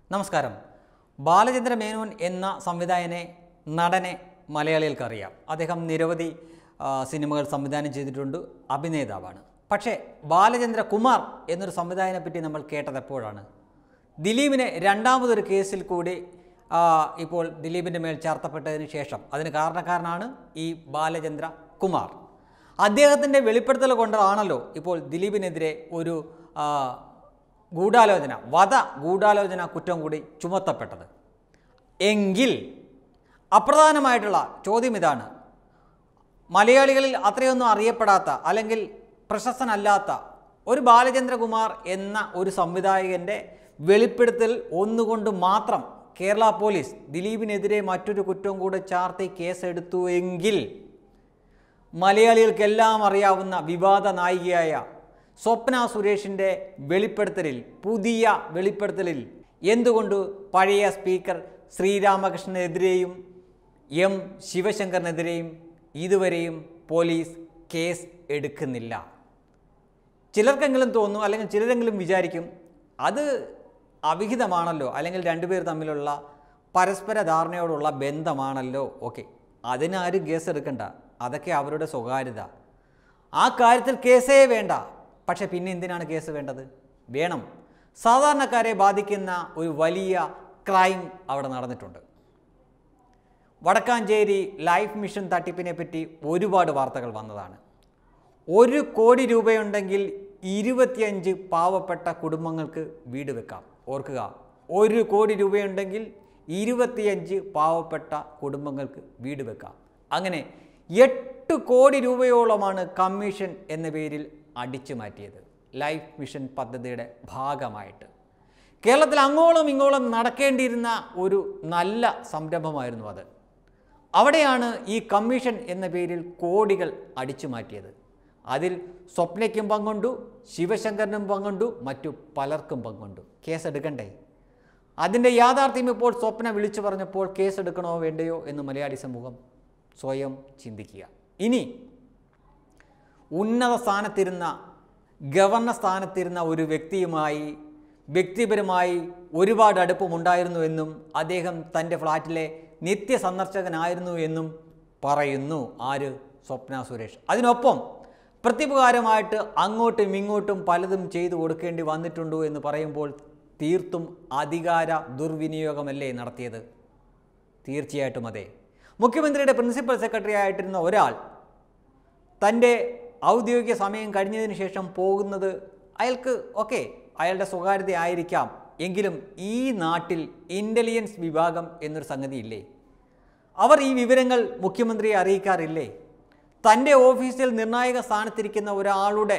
നമസ്കാരം ബാലചന്ദ്ര മേനോൻ എന്ന സംവിധായകനെ നടനെ മലയാളികൾക്ക് അറിയാം അദ്ദേഹം നിരവധി ആ, സിനിമകൾ സംവിധാനം ചെയ്തിട്ടുണ്ട് അഭിനേതാവാണ് പക്ഷേ ബാലചന്ദ്ര കുമാർ എന്നൊരു സംവിധായകനെ പറ്റി നമ്മൾ കേട്ടത് എപ്പോഴാണ് ദിലീപിനെ രണ്ടാമതൊരു കേസിൽ കൂടി ആ, ഇപ്പോൾ ദിലീപിൻ്റെ മേൽ ചാർത്തപ്പെട്ടതിന് ശേഷം അതിന് കാരണക്കാരനാണ് ഈ ബാലചന്ദ്ര കുമാർ അദ്ദേഹത്തിൻ്റെ വെളിപ്പെടുത്തൽ കൊണ്ടാണല്ലോ ഇപ്പോൾ ദിലീപിനെതിരെ ഒരു ആ, ഗൂഢാലോചന വധ ഗൂഢാലോചന കുറ്റം കൂടി ചുമത്തപ്പെട്ടത് എങ്കിൽ അപ്രധാനമായിട്ടുള്ള ചോദ്യം ഇതാണ് മലയാളികളിൽ അത്രയൊന്നും അറിയപ്പെടാത്ത അല്ലെങ്കിൽ പ്രശസ്തനല്ലാത്ത ഒരു ബാലചന്ദ്രകുമാർ എന്ന ഒരു സംവിധായകൻ്റെ വെളിപ്പെടുത്തൽ ഒന്നുകൊണ്ട് മാത്രം കേരള പോലീസ് ദിലീപിനെതിരെ മറ്റൊരു കുറ്റം കൂടെ ചാർത്തി കേസെടുത്തു എങ്കിൽ മലയാളികൾക്കെല്ലാം അറിയാവുന്ന വിവാദ നായികയായ സ്വപ്ന സുരേഷിൻ്റെ വെളിപ്പെടുത്തലിൽ പുതിയ വെളിപ്പെടുത്തലിൽ എന്തുകൊണ്ട് പഴയ സ്പീക്കർ ശ്രീരാമകൃഷ്ണനെതിരെയും എം ശിവശങ്കറിനെതിരെയും ഇതുവരെയും പോലീസ് കേസ് എടുക്കുന്നില്ല ചിലർക്കെങ്കിലും തോന്നും അല്ലെങ്കിൽ ചിലരെങ്കിലും വിചാരിക്കും അത് അവിഹിതമാണല്ലോ അല്ലെങ്കിൽ രണ്ടുപേർ തമ്മിലുള്ള പരസ്പര ധാരണയോടുള്ള ബന്ധമാണല്ലോ ഓക്കെ അതിനാരും കേസ് എടുക്കണ്ട അതൊക്കെ അവരുടെ സ്വകാര്യത ആ കാര്യത്തിൽ കേസേ വേണ്ട പക്ഷെ പിന്നെ എന്തിനാണ് കേസ് വേണ്ടത് വേണം സാധാരണക്കാരെ ബാധിക്കുന്ന ഒരു വലിയ ക്രൈം അവിടെ നടന്നിട്ടുണ്ട് വടക്കാഞ്ചേരി ലൈഫ് മിഷൻ തട്ടിപ്പിനെ പറ്റി ഒരുപാട് വാർത്തകൾ വന്നതാണ് ഒരു കോടി രൂപയുണ്ടെങ്കിൽ ഇരുപത്തിയഞ്ച് പാവപ്പെട്ട കുടുംബങ്ങൾക്ക് വീട് വെക്കാം ഓർക്കുക ഒരു കോടി രൂപയുണ്ടെങ്കിൽ ഇരുപത്തിയഞ്ച് പാവപ്പെട്ട കുടുംബങ്ങൾക്ക് വീട് വെക്കാം അങ്ങനെ എട്ട് കോടി രൂപയോളമാണ് കമ്മീഷൻ എന്ന പേരിൽ അടിച്ചു മാറ്റിയത് ലൈഫ് മിഷൻ പദ്ധതിയുടെ ഭാഗമായിട്ട് കേരളത്തിൽ അങ്ങോളം ഇങ്ങോളം നടക്കേണ്ടിയിരുന്ന ഒരു നല്ല സംരംഭമായിരുന്നു അത് അവിടെയാണ് ഈ കമ്മീഷൻ എന്ന പേരിൽ കോടികൾ അടിച്ചു മാറ്റിയത് അതിൽ സ്വപ്നയ്ക്കും പങ്കുണ്ടു ശിവശങ്കരനും പങ്കുണ്ടു മറ്റു പലർക്കും പങ്കുണ്ടു കേസെടുക്കണ്ടേ അതിൻ്റെ യാഥാർത്ഥ്യം ഇപ്പോൾ സ്വപ്ന വിളിച്ചു പറഞ്ഞപ്പോൾ കേസെടുക്കണോ വേണ്ടയോ എന്ന് മലയാളി സമൂഹം സ്വയം ചിന്തിക്കുക ഇനി ഉന്നത സ്ഥാനത്തിരുന്ന ഗവർണർ സ്ഥാനത്തിരുന്ന ഒരു വ്യക്തിയുമായി വ്യക്തിപരമായി ഒരുപാട് അടുപ്പമുണ്ടായിരുന്നു എന്നും അദ്ദേഹം തൻ്റെ ഫ്ലാറ്റിലെ നിത്യ സന്ദർശകനായിരുന്നു എന്നും പറയുന്നു ആര് സ്വപ്ന സുരേഷ് അതിനൊപ്പം പ്രത്യുപകാരമായിട്ട് അങ്ങോട്ടും ഇങ്ങോട്ടും പലതും ചെയ്തു കൊടുക്കേണ്ടി വന്നിട്ടുണ്ടോ എന്ന് പറയുമ്പോൾ തീർത്തും അധികാര ദുർവിനിയോഗമല്ലേ നടത്തിയത് തീർച്ചയായിട്ടും അതെ മുഖ്യമന്ത്രിയുടെ പ്രിൻസിപ്പൽ സെക്രട്ടറി ആയിട്ടിരുന്ന ഒരാൾ തൻ്റെ ഔദ്യോഗിക സമയം കഴിഞ്ഞതിന് ശേഷം പോകുന്നത് അയാൾക്ക് ഓക്കെ അയാളുടെ സ്വകാര്യത ആയിരിക്കാം എങ്കിലും ഈ നാട്ടിൽ ഇൻ്റലിജൻസ് വിഭാഗം എന്നൊരു സംഗതി ഇല്ലേ അവർ ഈ വിവരങ്ങൾ മുഖ്യമന്ത്രിയെ അറിയിക്കാറില്ലേ തൻ്റെ ഓഫീസിൽ നിർണായക സ്ഥാനത്തിരിക്കുന്ന ഒരാളുടെ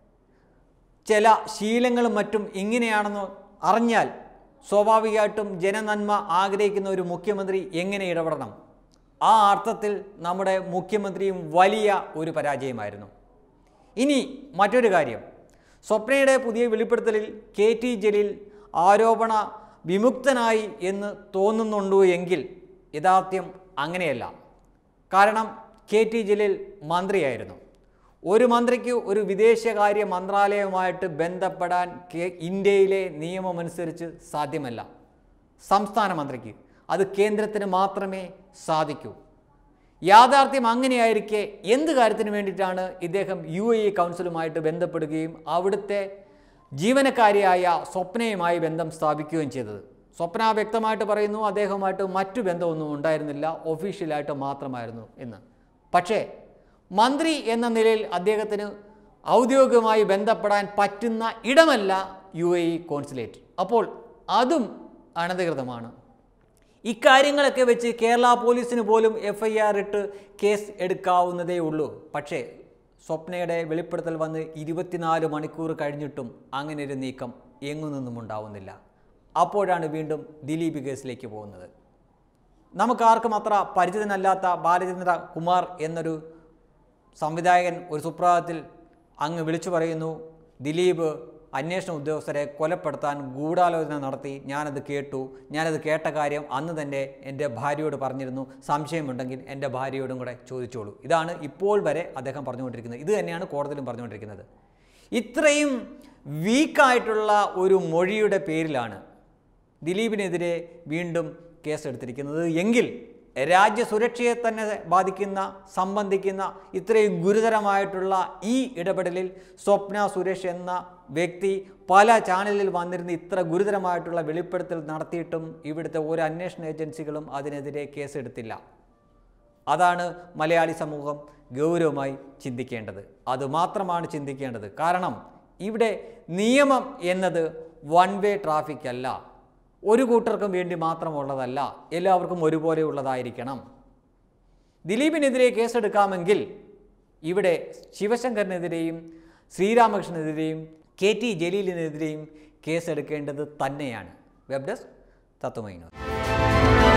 ചില ശീലങ്ങളും മറ്റും ഇങ്ങനെയാണെന്ന് അറിഞ്ഞാൽ സ്വാഭാവികമായിട്ടും ജനനന്മ ആഗ്രഹിക്കുന്ന ഒരു മുഖ്യമന്ത്രി എങ്ങനെ ഇടപെടണം ആ അർത്ഥത്തിൽ നമ്മുടെ മുഖ്യമന്ത്രിയും വലിയ ഒരു പരാജയമായിരുന്നു ഇനി മറ്റൊരു കാര്യം സ്വപ്നയുടെ പുതിയ വെളിപ്പെടുത്തലിൽ കെ ടി ജലീൽ ആരോപണ വിമുക്തനായി എന്ന് തോന്നുന്നുണ്ടോ എങ്കിൽ യഥാർത്ഥ്യം അങ്ങനെയല്ല കാരണം കെ ടി ജലീൽ മന്ത്രിയായിരുന്നു ഒരു മന്ത്രിക്ക് ഒരു വിദേശകാര്യ മന്ത്രാലയവുമായിട്ട് ബന്ധപ്പെടാൻ കേ- ഇന്ത്യയിലെ നിയമമനുസരിച്ച് സാധ്യമല്ല സംസ്ഥാന മന്ത്രിക്ക് അത് കേന്ദ്രത്തിന് മാത്രമേ സാധിക്കൂ യാഥാർത്ഥ്യം അങ്ങനെയായിരിക്കെ എന്ത് കാര്യത്തിന് വേണ്ടിയിട്ടാണ് ഇദ്ദേഹം യു എ ഇ കൗൺസിലുമായിട്ട് ബന്ധപ്പെടുകയും അവിടുത്തെ ജീവനക്കാരിയായ സ്വപ്നയുമായി ബന്ധം സ്ഥാപിക്കുകയും ചെയ്തത് സ്വപ്ന വ്യക്തമായിട്ട് പറയുന്നു അദ്ദേഹവുമായിട്ട് മറ്റു ബന്ധമൊന്നും ഉണ്ടായിരുന്നില്ല ഒഫീഷ്യലായിട്ട് മാത്രമായിരുന്നു എന്ന് പക്ഷേ മന്ത്രി എന്ന നിലയിൽ അദ്ദേഹത്തിന് ഔദ്യോഗികമായി ബന്ധപ്പെടാൻ പറ്റുന്ന ഇടമല്ല യു എ ഇ കോൺസുലേറ്റ് അപ്പോൾ അതും അനധികൃതമാണ് ഇക്കാര്യങ്ങളൊക്കെ വെച്ച് കേരള പോലീസിന് പോലും എഫ് ഐ ആർ ഇട്ട് കേസ് എടുക്കാവുന്നതേ ഉള്ളൂ പക്ഷേ സ്വപ്നയുടെ വെളിപ്പെടുത്തൽ വന്ന് ഇരുപത്തിനാല് മണിക്കൂർ കഴിഞ്ഞിട്ടും അങ്ങനെ ഒരു നീക്കം എങ്ങു നിന്നും ഉണ്ടാവുന്നില്ല അപ്പോഴാണ് വീണ്ടും ദിലീപ് കേസിലേക്ക് പോകുന്നത് നമുക്കാർക്കും അത്ര പരിചിതനല്ലാത്ത ബാലചന്ദ്ര കുമാർ എന്നൊരു സംവിധായകൻ ഒരു സുപ്രഭാതത്തിൽ അങ്ങ് വിളിച്ചു പറയുന്നു ദിലീപ് അന്വേഷണ ഉദ്യോഗസ്ഥരെ കൊലപ്പെടുത്താൻ ഗൂഢാലോചന നടത്തി ഞാനത് കേട്ടു ഞാനത് കേട്ട കാര്യം അന്ന് തന്നെ എൻ്റെ ഭാര്യയോട് പറഞ്ഞിരുന്നു സംശയമുണ്ടെങ്കിൽ എൻ്റെ ഭാര്യയോടും കൂടെ ചോദിച്ചോളൂ ഇതാണ് ഇപ്പോൾ വരെ അദ്ദേഹം പറഞ്ഞുകൊണ്ടിരിക്കുന്നത് ഇത് തന്നെയാണ് കോടതിയിലും പറഞ്ഞുകൊണ്ടിരിക്കുന്നത് ഇത്രയും വീക്കായിട്ടുള്ള ഒരു മൊഴിയുടെ പേരിലാണ് ദിലീപിനെതിരെ വീണ്ടും കേസെടുത്തിരിക്കുന്നത് എങ്കിൽ രാജ്യസുരക്ഷയെ തന്നെ ബാധിക്കുന്ന സംബന്ധിക്കുന്ന ഇത്രയും ഗുരുതരമായിട്ടുള്ള ഈ ഇടപെടലിൽ സ്വപ്ന സുരേഷ് എന്ന വ്യക്തി പല ചാനലിൽ വന്നിരുന്ന് ഇത്ര ഗുരുതരമായിട്ടുള്ള വെളിപ്പെടുത്തൽ നടത്തിയിട്ടും ഇവിടുത്തെ ഒരു അന്വേഷണ ഏജൻസികളും അതിനെതിരെ കേസെടുത്തില്ല അതാണ് മലയാളി സമൂഹം ഗൗരവമായി ചിന്തിക്കേണ്ടത് അതുമാത്രമാണ് ചിന്തിക്കേണ്ടത് കാരണം ഇവിടെ നിയമം എന്നത് വൺ വേ ട്രാഫിക് അല്ല ഒരു കൂട്ടർക്കും വേണ്ടി മാത്രമുള്ളതല്ല എല്ലാവർക്കും ഒരുപോലെ ഉള്ളതായിരിക്കണം ദിലീപിനെതിരെ കേസെടുക്കാമെങ്കിൽ ഇവിടെ ശിവശങ്കറിനെതിരെയും ശ്രീരാമകൃഷ്ണനെതിരെയും കെ ടി ജലീലിനെതിരെയും കേസെടുക്കേണ്ടത് തന്നെയാണ് വെബ് ഡെസ്ക് തത്വമൈനോ